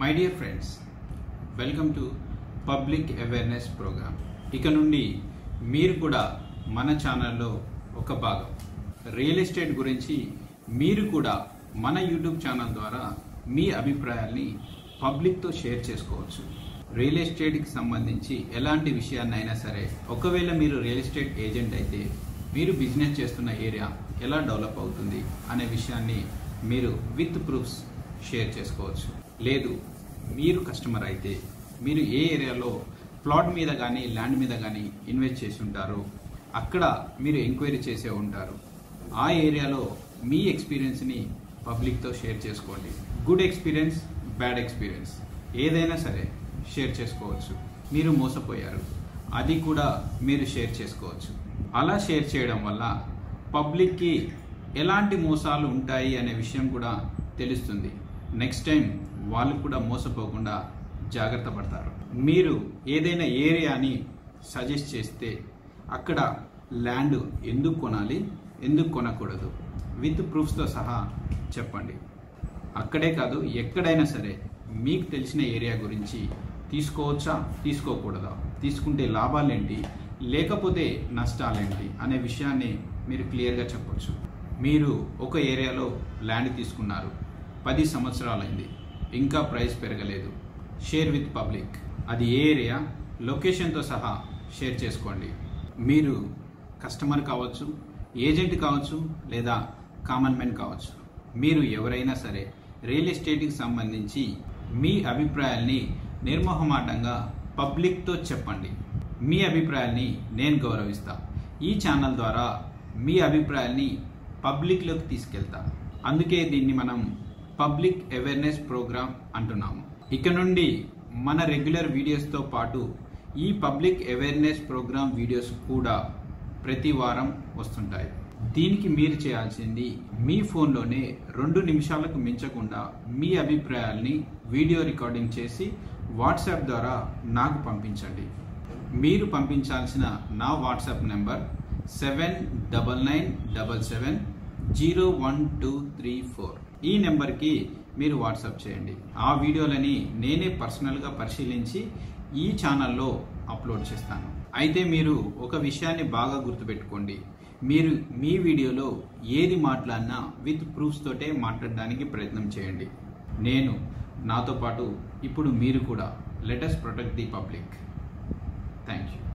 my dear friends welcome to public awareness programme ఇక నుండి మీరు కూడా మన ఛానల్లో ఒక భాగం రియల్ ఎస్టేట్ గురించి మీరు కూడా మన యూట్యూబ్ ఛానల్ ద్వారా మీ అభిప్రాయాల్ని పబ్లిక్తో షేర్ చేసుకోవచ్చు రియల్ ఎస్టేట్కి సంబంధించి ఎలాంటి విషయాన్నైనా సరే ఒకవేళ మీరు రియల్ ఎస్టేట్ ఏజెంట్ అయితే మీరు బిజినెస్ చేస్తున్న ఏరియా ఎలా డెవలప్ అవుతుంది అనే విషయాన్ని మీరు విత్ ప్రూఫ్స్ షేర్ చేసుకోవచ్చు లేదు మీరు కస్టమర్ అయితే మీరు ఏ ఏరియాలో ప్లాట్ మీద కానీ ల్యాండ్ మీద కానీ ఇన్వెస్ట్ చేసి ఉంటారో అక్కడ మీరు ఎంక్వైరీ చేసే ఉంటారు ఆ ఏరియాలో మీ ఎక్స్పీరియన్స్ని పబ్లిక్తో షేర్ చేసుకోండి గుడ్ ఎక్స్పీరియన్స్ బ్యాడ్ ఎక్స్పీరియన్స్ ఏదైనా సరే షేర్ చేసుకోవచ్చు మీరు మోసపోయారు అది కూడా మీరు షేర్ చేసుకోవచ్చు అలా షేర్ చేయడం వల్ల పబ్లిక్కి ఎలాంటి మోసాలు ఉంటాయి అనే విషయం కూడా తెలుస్తుంది నెక్స్ట్ టైం వాళ్ళు కూడా మోసపోకుండా జాగ్రత్త పడతారు మీరు ఏదైనా ఏరియాని సజెస్ట్ చేస్తే అక్కడ ల్యాండ్ ఎందుకు కొనాలి ఎందుకు కొనకూడదు విత్ ప్రూఫ్స్తో సహా చెప్పండి అక్కడే కాదు ఎక్కడైనా సరే మీకు తెలిసిన ఏరియా గురించి తీసుకోవచ్చా తీసుకోకూడదా తీసుకుంటే లాభాలేంటి లేకపోతే నష్టాలేంటి అనే విషయాన్ని మీరు క్లియర్గా చెప్పొచ్చు మీరు ఒక ఏరియాలో ల్యాండ్ తీసుకున్నారు పది సంవత్సరాలైంది ఇంకా ప్రైస్ పెరగలేదు షేర్ విత్ పబ్లిక్ అది ఏ ఏరియా లొకేషన్తో సహా షేర్ చేసుకోండి మీరు కస్టమర్ కావచ్చు ఏజెంట్ కావచ్చు లేదా కామన్ మ్యాన్ కావచ్చు మీరు ఎవరైనా సరే రియల్ ఎస్టేట్కి సంబంధించి మీ అభిప్రాయాల్ని నిర్మోహమాటంగా పబ్లిక్తో చెప్పండి మీ అభిప్రాయాల్ని నేను గౌరవిస్తా ఈ ఛానల్ ద్వారా మీ అభిప్రాయాల్ని పబ్లిక్లోకి తీసుకెళ్తా అందుకే దీన్ని మనం పబ్లిక్ అవేర్నెస్ ప్రోగ్రామ్ అంటున్నాము ఇక నుండి మన రెగ్యులర్ వీడియోస్తో పాటు ఈ పబ్లిక్ అవేర్నెస్ ప్రోగ్రామ్ వీడియోస్ కూడా ప్రతి వారం వస్తుంటాయి దీనికి మీరు చేయాల్సింది మీ ఫోన్లోనే రెండు నిమిషాలకు మించకుండా మీ అభిప్రాయాల్ని వీడియో రికార్డింగ్ చేసి వాట్సాప్ ద్వారా నాకు పంపించండి మీరు పంపించాల్సిన నా WhatsApp number seven double nine double seven zero one two three four ఈ నెంబర్కి మీరు వాట్సాప్ చేయండి ఆ వీడియోలని నేనే పర్సనల్గా పరిశీలించి ఈ ఛానల్లో అప్లోడ్ చేస్తాను అయితే మీరు ఒక విషయాన్ని బాగా గుర్తుపెట్టుకోండి మీరు మీ వీడియోలో ఏది మాట్లాడినా విత్ ప్రూఫ్స్ తోటే మాట్లాడడానికి ప్రయత్నం చేయండి నేను నాతో పాటు ఇప్పుడు మీరు కూడా latest protect the public thank you